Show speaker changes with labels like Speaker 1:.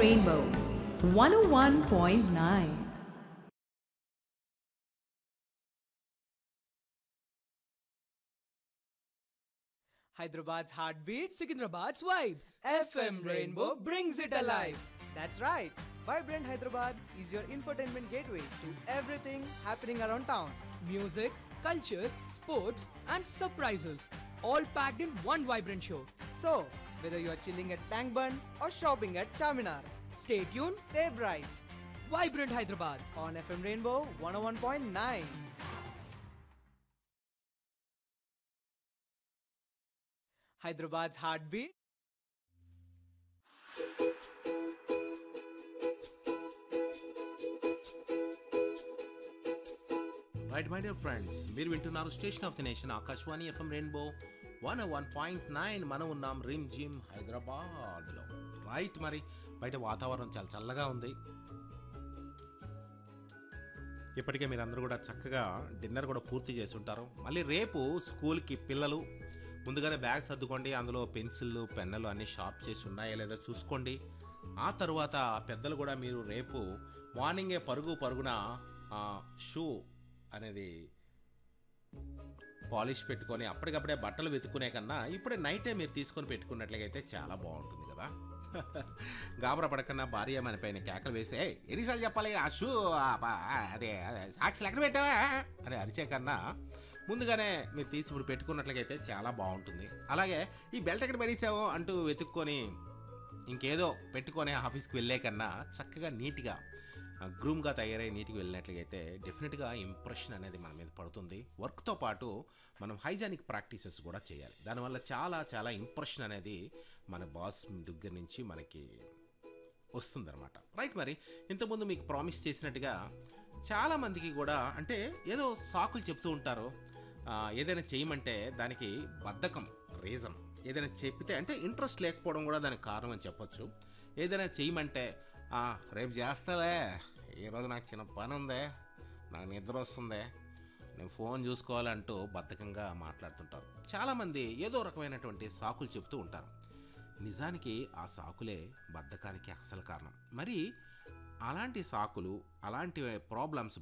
Speaker 1: Rainbow 101.9.
Speaker 2: Hyderabad's heartbeat,
Speaker 3: Secunderabad's vibe.
Speaker 2: FM Rainbow brings it alive. That's right. Vibrant Hyderabad is your infotainment gateway to everything happening around town.
Speaker 3: Music, culture, sports, and surprises. All packed in one vibrant show.
Speaker 2: So, whether you are chilling at Tank Bund or shopping at Charminar,
Speaker 3: Stay tuned.
Speaker 2: stay bright
Speaker 3: Vibrant Hyderabad.
Speaker 2: on FM Rainbow 101.9. Hyderabad's heartbeat.
Speaker 4: Right my dear friends మీరు వింటున్నారు station of the nation Akashvani FM rainbow one one point nine మనం ఉన్నాం rim gym హైదరాబాద్లో right మరి బయట వాతావరణం చాలా చల్లగా ఉంది ఇప్పటికే మీరందరూ కూడా చక్కగా డిన్నర్ కూడా పూర్తి చేసి ఉంటారు మళ్ళీ రేపు స్కూల్కి పిల్లలు ముందుగానే బ్యాగ్ సర్దుకోండి అందులో పెన్సిళ్ళు పెన్నులు అన్నీ షార్ప్ చేసి ఉన్నాయా లేదా చూసుకోండి ఆ తర్వాత పెద్దలు కూడా మీరు రేపు మార్నింగే పరుగు పరుగున ఆ, షూ అనేది పాలిష్ పెట్టుకొని అప్పటికప్పుడే బట్టలు వెతుక్కునే కన్నా ఇప్పుడే నైటే మీరు తీసుకొని పెట్టుకున్నట్లయితే చాలా బాగుంటుంది కదా గాబరా పడకన్నా భార్య మన పైన కేకలు వేసి "ఏయ్, ఎన్నిసార్లు చెప్పాలి ఆ షూ ఆ పా- అదే సాక్షులు ఎక్కడ పెట్టావా అని అరిచే కన్నా ముందుగానే మీరు తీసి ఇప్పుడు పెట్టుకున్నట్లయితే చాలా బాగుంటుంది అలాగే ఈ బెల్ట్ ఎక్కడ పడేసావో అంటూ వెతుక్కొని ఇంకేదో పెట్టుకొని ఆఫీస్కి వెళ్ళే కన్నా చక్కగా నీట్గా గ్రూమ్గా తయారై నీట్గా వెళ్ళినట్లయితే డెఫినెట్గా ఇంప్రెషన్ అనేది మన మీద పడుతుంది వర్క్తో పాటు మనం హైజానిక్ ప్రాక్టీసెస్ కూడా చేయాలి దానివల్ల చాలా చాలా ఇంప్రెషన్ అనేది మన బాస్ దగ్గర నుంచి మనకి వస్తుందన్నమాట రైట్ మరి ఇంతకుముందు మీకు ప్రామిస్ చేసినట్టుగా చాలామందికి కూడా అంటే ఏదో సాకులు చెప్తూ ఉంటారు ఆ, ఏదైనా చేయమంటే దానికి బద్ధకం రీజన్ ఏదైనా చెప్పితే అంటే ఇంట్రెస్ట్ లేకపోవడం కూడా దానికి కారణం అని చెప్పొచ్చు ఏదైనా చేయమంటే "ఆ, రేపు చేస్తాలే ఈరోజు నాకు చిన్న పని ఉందే నాకు నిద్ర వస్తుందే నేను ఫోన్ చూసుకోవాలంటూ బద్ధకంగా మాట్లాడుతుంటారు చాలామంది ఏదో రకమైనటువంటి సాకులు చెప్తూ ఉంటారు నిజానికి ఆ సాకులే బద్ధకానికి అసలు కారణం మరి అలాంటి సాకులు అలాంటి ప్రాబ్లమ్స్